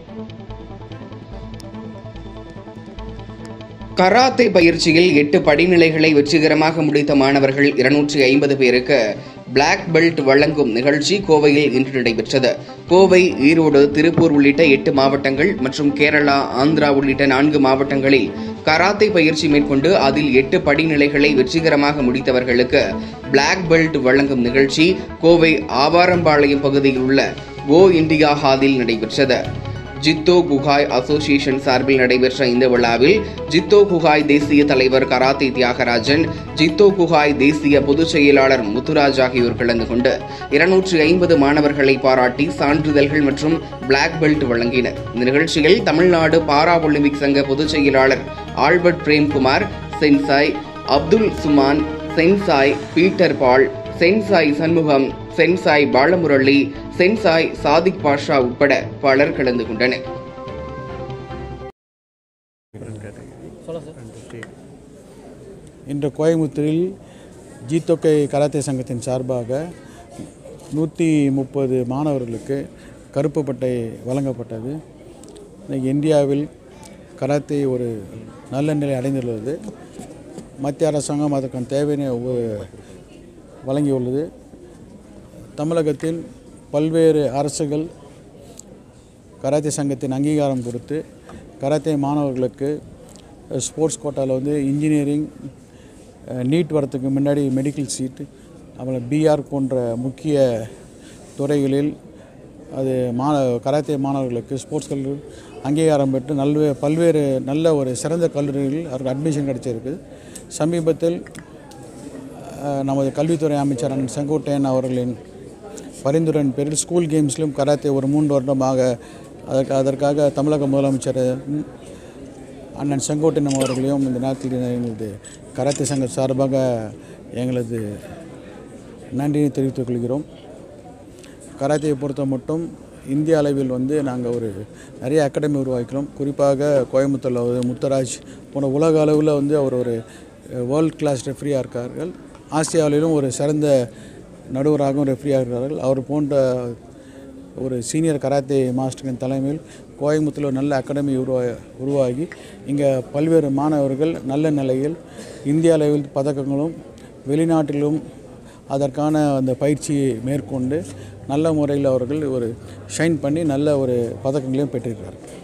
karate பயிற்சியில் எட்டு படிநிலைகளை வெற்றிகரமாக முடித்த மாணவர்கள் இருநூற்றி ஐம்பது பேருக்கு பிளாக் பெல்ட் வழங்கும் நிகழ்ச்சி கோவையில் இன்று நடைபெற்றது கோவை ஈரோடு திருப்பூர் உள்ளிட்ட எட்டு மாவட்டங்கள் மற்றும் கேரளா ஆந்திரா உள்ளிட்ட நான்கு மாவட்டங்களில் கராத்தே பயிற்சி மேற்கொண்டு அதில் எட்டு படிநிலைகளை வெற்றிகரமாக முடித்தவர்களுக்கு பிளாக் பெல்ட் வழங்கும் நிகழ்ச்சி கோவை ஆவாரம்பாளையம் பகுதியில் உள்ள கோ இந்தியா ஹாலில் நடைபெற்றது ஜித்தோ குகாய் அசோசியேஷன் சார்பில் நடைபெற்ற இந்த விழாவில் ஜித்தோ குகாய் தேசிய தலைவர் கராத்தே தியாகராஜன் ஜித்தோ குகாய் தேசிய பொதுச் செயலாளர் முத்துராஜ் ஆகியோர் கலந்து கொண்டு இருநூற்றி ஐம்பது மாணவர்களை பாராட்டி சான்றிதழ்கள் மற்றும் பிளாக் பெல்ட் வழங்கினர் இந்த நிகழ்ச்சியில் தமிழ்நாடு பாரா ஒலிம்பிக் சங்க பொதுச் செயலாளர் Albert Premkumar sensei Abdul Suman sensei Peter Paul sensei Shanmugam sensei Balamurali sensei Sadiq Basha உட்பட பலர் கலந்து கொண்டனர் இன்று கோயம்புத்தூரில் ஜீத்தொக்கை கராத்தே சங்கத்தின் சார்பாக நூற்றி முப்பது மாணவர்களுக்கு கருப்பு பட்டை வழங்கப்பட்டது இன்னைக்கு இந்தியாவில் கராத்தே ஒரு நல்ல நிலை அடைந்துள்ளது மத்திய அரசாங்கம் அதற்கான தேவையான ஒ- வழங்கியுள்ளது தமிழகத்தில் பல்வேறு அரசுகள் கராத்தே சங்கத்தின் அங்கீகாரம் கொடுத்து கராத்தே மாணவர்களுக்கு ஸ்போர்ட்ஸ் கோட்டாவில் வந்து இன்ஜினியரிங் நீட் வரத்துக்கு முன்னாடி மெடிக்கல் சீட்டு அப்புறம் பிஆர் போன்ற முக்கிய துறைகளில் அது மாண கராத்தே மாணவர்களுக்கு ஸ்போர்ட்ஸ் கல்லூரி அங்கீகாரம் பெற்று நல்ல பல்வேறு நல்ல ஒரு சிறந்த கல்லூரிகளில் அவருக்கு அட்மிஷன் கிடைச்சிருக்கு சமீபத்தில் அஹ், நமது கல்வித்துறை அமைச்சர் அண்ணன் செங்கோட்டையன் அவர்களின் பரிந்துரையின் பேரில் ஸ்கூல் கேம்ஸ்லையும் கராத்தே ஒரு மூன்று வருடமாக அதற்கு அதற்காக தமிழக முதலமைச்சர் ம், அண்ணன் செங்கோட்டையன் அவர்களையும் இந்த நேரத்தில் எங்களது கராத்தே சங்க சார்பாக எங்களது நன்றியை தெரிவித்துக் கொள்கிறோம் கராத்தேயை பொறுத்த மட்டும் இந்திய அளவில் வந்து நாங்கள் ஒரு நிறைய அகாடமி உருவாக்கிறோம் குறிப்பாக கோயம்புத்தூரில் வந்து முத்தராஜ் போன்ற உலக அளவில் வந்து அவர் ஒரு வேர்ல்ட் கிளாஸ் ரெஃப்ரியாக இருக்கார்கள் ஆசியாவிலும் ஒரு சிறந்த நடுவராகவும் ரெஃப்ரியாக இருக்கிறார்கள் அவர் போன்ற ஒரு சீனியர் கராத்தே மாஸ்டரின் தலைமையில் கோயம்புத்தூரில் நல்ல அகாடமி உருவா உருவாகி இங்கே பல்வேறு மாணவர்கள் நல்ல நிலையில் இந்திய அளவில் பதக்கங்களும் வெளிநாட்டிலும் அதற்கான அந்த பயிற்சியை மேற்கொண்டு நல்ல முறையில் அவர்கள் ஒரு ஷைன் பண்ணி நல்ல ஒரு பதக்கங்களையும் பெற்றிருக்கிறார்கள்